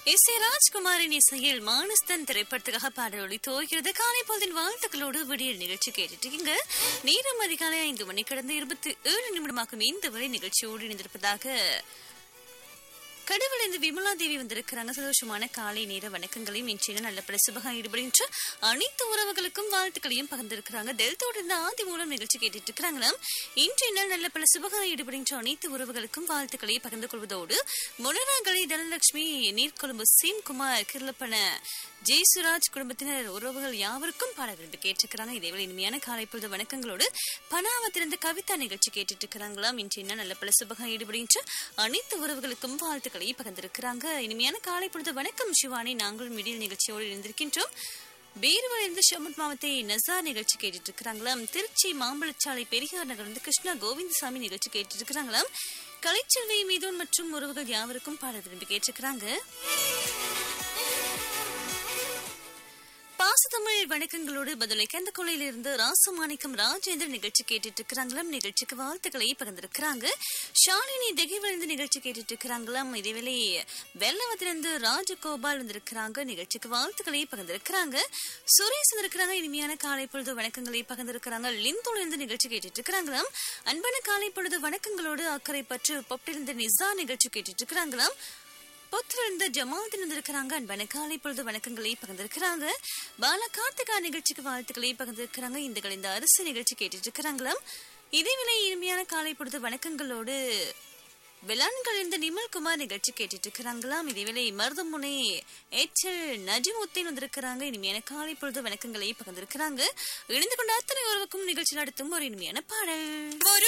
S A ராஜ்குமாரின் இசையில் மானஸ்தன் திரைப்படத்துக்காக பாடலொலி தோகிறது காலை பொழுதின் வாழ்த்துக்களோடு விடியல் நிகழ்ச்சி கேட்டுட்டு இருக்கீங்க நேரம் அதிகாலை ஐந்து மணி கடந்த இருபத்தி ஏழு நிமிடமாகும் இந்த வரை நிகழ்ச்சியோடு இணைந்திருப்பதாக கடவுள் இந்த விமலா தேவி வந்திருக்கிறாங்க சந்தோஷமான காலை நேர வணக்கங்களையும் இன்றைய நல்ல பல சுபகம் ஈடுபடுகின்ற அனைத்து உறவுகளுக்கும் வாழ்த்துக்களையும் பகிர்ந்திருக்கிறாங்க டெல்தோடு இருந்த ஆதி மூலம் நிகழ்ச்சி கேட்டுட்டு இருக்கிறாங்களாம் இன்றைய நாள் நல்ல பல சுபகம் ஈடுபடுகின்ற அனைத்து உறவுகளுக்கும் வாழ்த்துக்களை பகிர்ந்து கொள்வதோடு முனராகலை தனலட்சுமி நீர்கொழும்பு சீம்குமார் கிருளப்பன ஜெய்சுராஜ் குடும்பத்தினர் உறவுகள் யாவருக்கும் பாட விரும்பி கேட்டிருக்கிறாங்க இதேவேளை இனிமையான காலை பொழுது வணக்கங்களோடு பனாவத்திலிருந்து கவிதா நிகழ்ச்சி கேட்டுட்டு இருக்கிறாங்களாம் இன்றைய நல்ல பல சுபகம் ஈடுபடுகின்ற அனைத்து உறவுகளுக்கும் வாழ்த்துக்களை பகிர்ந்திருக்கிறாங்க இனிமையான காலை பொழுது வணக்கம் சிவானி நாங்களும் மிடில் நிகழ்ச்சியோடு இருந்திருக்கின்றோம் பேருவல் இருந்து ஷமட் மாவத்தை நசார் நிகழ்ச்சி கேட்டுட்டு இருக்கிறாங்களாம் திருச்சி மாம்பழச்சாலை பெரியார் நகர் வந்து கிருஷ்ணா கோவிந்தசாமி நிகழ்ச்சி கேட்டுட்டு இருக்கிறாங்களாம் கலைச்செல்வி மீதோன் மற்றும் உறவுகள் யாவருக்கும் பாட விரும்பி கேட்டிருக்கிறாங்க பாசத்தமிழ் வணக்கங்களோடு பதிலை கந்த கொலையிலிருந்து ராசமாணிக்கம் ராஜேந்திரன் நிகழ்ச்சி கேட்டுட்டு இருக்கிறாங்களாம் நிகழ்ச்சிக்கு வாழ்த்துக்களை பகிர்ந்திருக்கிறாங்க ஷாலினி திகைவிழுந்து நிகழ்ச்சி கேட்டுட்டு இருக்கிறாங்களாம் இதேவேளை வெள்ளவத்திலிருந்து ராஜகோபால் வந்திருக்கிறாங்க நிகழ்ச்சிக்கு வாழ்த்துக்களை பகிர்ந்திருக்கிறாங்க சுரேஷ் இருக்கிறாங்க இனிமையான காலை பொழுது வணக்கங்களை பகிர்ந்திருக்கிறாங்க லிந்தோல இருந்து நிகழ்ச்சி கேட்டுட்டு இருக்கிறாங்களாம் அன்பான காலை பொழுது வணக்கங்களோடு அக்கறை பற்று பொப்பிலிருந்து நிசா நிகழ்ச்சி கேட்டுட்டு இருக்கிறாங்களாம் பொத்திலிருந்து ஜமாத்தின் வந்திருக்கிறாங்க அன்பான காலை பொழுது வணக்கங்களை பகிர்ந்திருக்கிறாங்க பால கார்த்திகா நிகழ்ச்சிக்கு வாழ்த்துக்களை பகிர்ந்திருக்கிறாங்க இந்த இந்த அரசு நிகழ்ச்சி கேட்டுட்டு இருக்கிறாங்களாம் இதேவேளை இனிமையான காலை பொழுது வணக்கங்களோடு விலான்கள் இந்த நிமல்குமார் நிகழ்ச்சி கேட்டுட்டு இருக்கிறாங்களாம் இதேவேளை மருதமுனை எச்சல் நஜிமுத்தேன் வந்திருக்கிறாங்க இனிமையான காலை பொழுது வணக்கங்களை பகிர்ந்திருக்கிறாங்க இணைந்து கொண்ட அத்தனை உறவுக்கும் நிகழ்ச்சி நடத்தும் ஒரு இனிமையான பாடல் ஒரு